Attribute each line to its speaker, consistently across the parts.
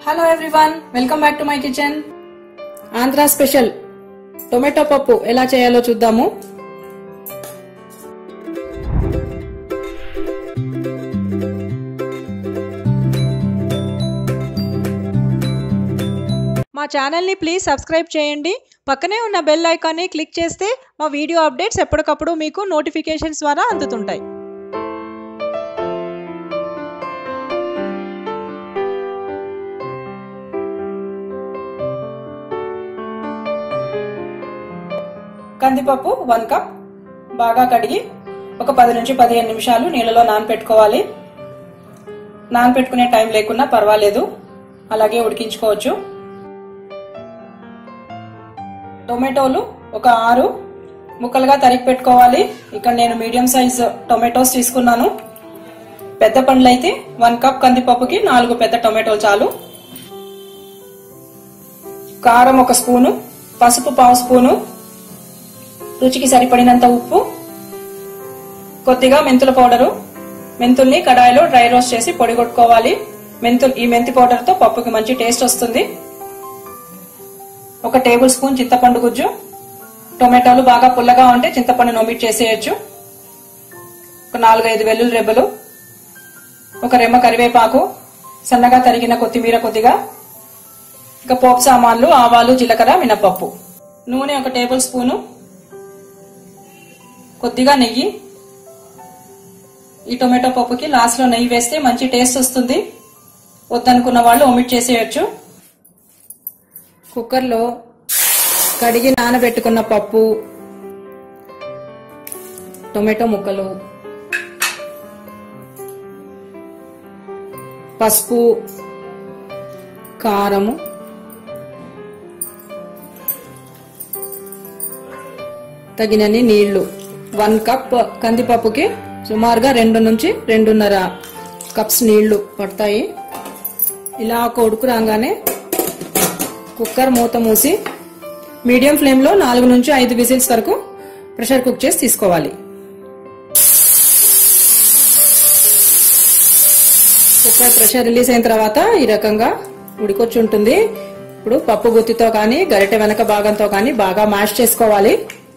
Speaker 1: hello everyone welcome back to my kitchen Andhra special tomato పప్పు ఎలా చేయాలో చూద్దాము
Speaker 2: మా ఛానల్ని ప్లీజ్ సబ్స్క్రైబ్ చేయండి పక్కనే ఉన్న బెల్ ఐకాన్ని క్లిక్ చేస్తే మా వీడియో అప్డేట్స్ ఎప్పటికప్పుడు మీకు నోటిఫికేషన్స్ ద్వారా అందుతుంటాయి
Speaker 1: కందిపప్పు వన్ కప్ బాగా కడిగి ఒక పది నుంచి పదిహేను నిమిషాలు నీళ్ళలో నానపెట్టుకోవాలి నానపెట్టుకునే టైం లేకున్నా పర్వాలేదు అలాగే ఉడికించుకోవచ్చు టొమాటోలు ఒక ఆరు ముక్కలుగా తరిగి పెట్టుకోవాలి ఇక్కడ నేను మీడియం సైజ్ టొమాటోస్ తీసుకున్నాను పెద్ద పండ్లు అయితే వన్ కప్ కందిపప్పుకి నాలుగు పెద్ద టొమాటోలు చాలు కారం ఒక స్పూను పసుపు పావు స్పూను రుచికి సరిపడినంత ఉప్పు కొద్దిగా మెంతుల పౌడరు మెంతుల్ని కడాయిలో డ్రై రోస్ట్ చేసి పొడి కొట్టుకోవాలి మెంతులు ఈ మెంతి పౌడర్ తో పప్పుకి మంచి టేస్ట్ వస్తుంది ఒక టేబుల్ స్పూన్ చింతపండు గుజ్జు టొమాటోలు బాగా పుల్లగా ఉంటే చింతపండు నొమిట్ చేసేయచ్చు ఒక నాలుగైదు వెల్లుల్లి రెబ్బలు ఒక రెమ్మ కరివేపాకు సన్నగా తరిగిన కొత్తిమీర కొద్దిగా ఇక పోపు సామాన్లు ఆవాలు జీలకర్ర మినపప్పు నూనె ఒక టేబుల్ స్పూను కొద్దిగా నెయ్యి ఈ టొమాటో పప్పుకి లాస్ట్ లో నెయ్యి వేస్తే మంచి టేస్ట్ వస్తుంది వద్దనుకున్న వాళ్ళు ఒమిట్ చేసేయచ్చు కుక్కర్లో కడిగి నానబెట్టుకున్న పప్పు టొమాటో ముక్కలు పసుపు కారము తగినన్ని నీళ్లు వన్ కప్ కందిపప్పుకి సుమారుగా రెండు నుంచి రెండున్నర కప్స్ నీళ్లు పడతాయి ఇలా ఒక ఉడుకు రాగానే కుక్కర్ మూత మూసి మీడియం ఫ్లేమ్ లో నాలుగు నుంచి ఐదు విజిల్స్ వరకు ప్రెషర్ కుక్ చేసి తీసుకోవాలి కుక్కర్ ప్రెషర్ రిలీజ్ అయిన తర్వాత ఈ రకంగా ఉడికొచ్చి ఉంటుంది ఇప్పుడు పప్పు గుత్తితో కానీ గరిటె వెనక భాగంతో కానీ బాగా మ్యాష్ చేసుకోవాలి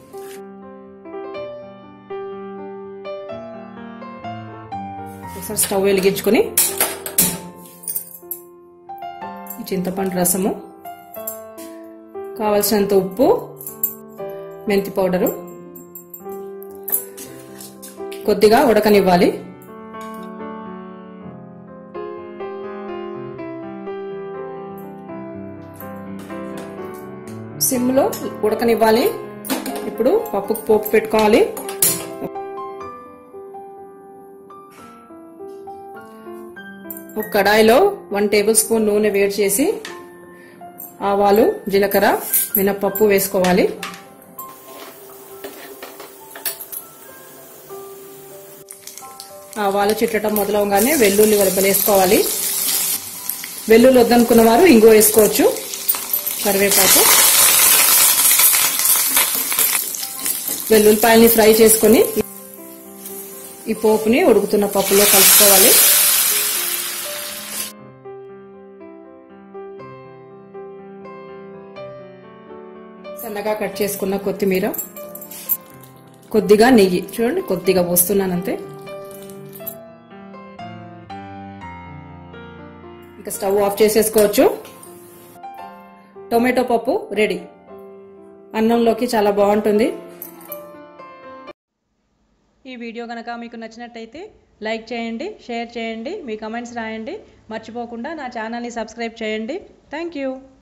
Speaker 1: ఒకసారి స్టవ్ వెలిగించుకుని ఈ చింతపండు రసము కావలసినంత ఉప్పు మెంతి పౌడరు కొద్దిగా ఉడకనివ్వాలి సిమ్లో ఉడకనివ్వాలి ఇప్పుడు పప్పుకు పోపు పెట్టుకోవాలి ఒక కడాయిలో వన్ టేబుల్ స్పూన్ నూనె వేడి చేసి ఆవాలు జీలకర్ర మినప్పప్పు వేసుకోవాలి ఆవాలు చిట్టడం మొదలవగానే వెల్లుల్లి వరపలు వేసుకోవాలి వెల్లుల్లి వద్దనుకున్న వారు ఇంగు వేసుకోవచ్చు కరివేపాకు వెల్లుల్లిపాయల్ని ఫ్రై చేసుకుని ఈ పోపుని ఉడుకుతున్న పప్పులో కలుపుకోవాలి సన్నగా కట్ చేసుకున్న కొత్తిమీర కొద్దిగా నెయ్యి చూడండి కొద్దిగా పోస్తున్నానంతే ఇక స్టవ్ ఆఫ్ చేసేసుకోవచ్చు టొమాటో పప్పు రెడీ అన్నంలోకి చాలా బాగుంటుంది
Speaker 2: ఈ వీడియో కనుక మీకు నచ్చినట్టయితే లైక్ చేయండి షేర్ చేయండి మీ కమెంట్స్ రాయండి మర్చిపోకుండా నా ఛానల్ని సబ్స్క్రైబ్ చేయండి థ్యాంక్ యూ